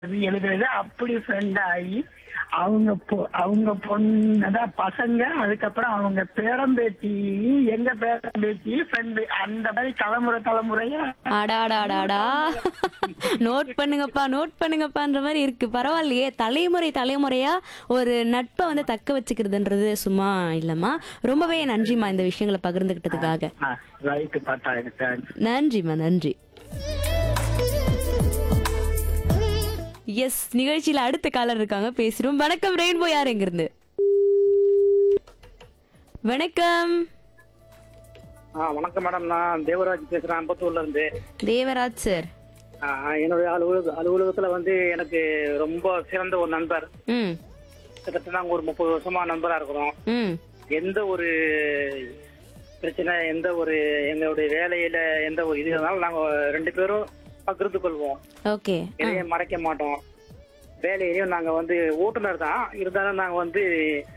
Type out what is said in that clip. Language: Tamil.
எழுதுறது அப்படி ஃப்ரெண்ட் ஆகி அவங்க பொ- அவங்க பொண்ணு அதான் பசங்க அதுக்கப்புறம் அவங்க பேரம்பேத்தி எங்க பேரம்பேத்தி ஃப்ரெண்டு அந்த மாதிரி தலைமுறை தலைமுறையா அடாடாடாடா நோட் பண்ணுங்கப்பா நோட் பண்ணுங்கப்பான்ற மாதிரி இருக்கு பரவாயில்லையே தலைமுறை தலைமுறையா ஒரு நட்பை வந்து தக்க வச்சுக்கிறதுன்றது சும்மா இல்லம்மா ரொம்பவே நன்றிம்மா இந்த விஷயங்களை பகிர்ந்துகிட்டதுக்காக ரைட்டு பார்த்தா எனக்கு நன்றிம்மா நன்றி எஸ் நிகழ்ச்சியில அடுத்த காலர் இருக்காங்க பேசுறோம் வணக்கம் ரெயின்போ யார் எங்கிருந்து வணக்கம் ஆ வணக்கம் மேடம் நான் தேவராஜ் பேசுறேன் அம்பத்தூர்ல இருந்து தேவராஜ் சார் ஆ, என்னுடைய அலுவலக அலுவலகத்துல வந்து எனக்கு ரொம்ப சிறந்த ஒரு நண்பர் ம் கிட்டத்தட்ட நாங்க ஒரு முப்பது வருஷமா நண்பரா இருக்கிறோம் ம் எந்த ஒரு பிரச்சனை எந்த ஒரு எங்களுடைய வேலையில எந்த ஒரு இது இருந்தாலும் நாங்க ரெண்டு பேரும் பகிர்ந்து கொள்வோம் ஓகே எதையும் மறைக்க மாட்டோம் வேலையிலையும் நாங்க வந்து ஓட்டுநர் தான் இருந்தாலும் நாங்க வந்து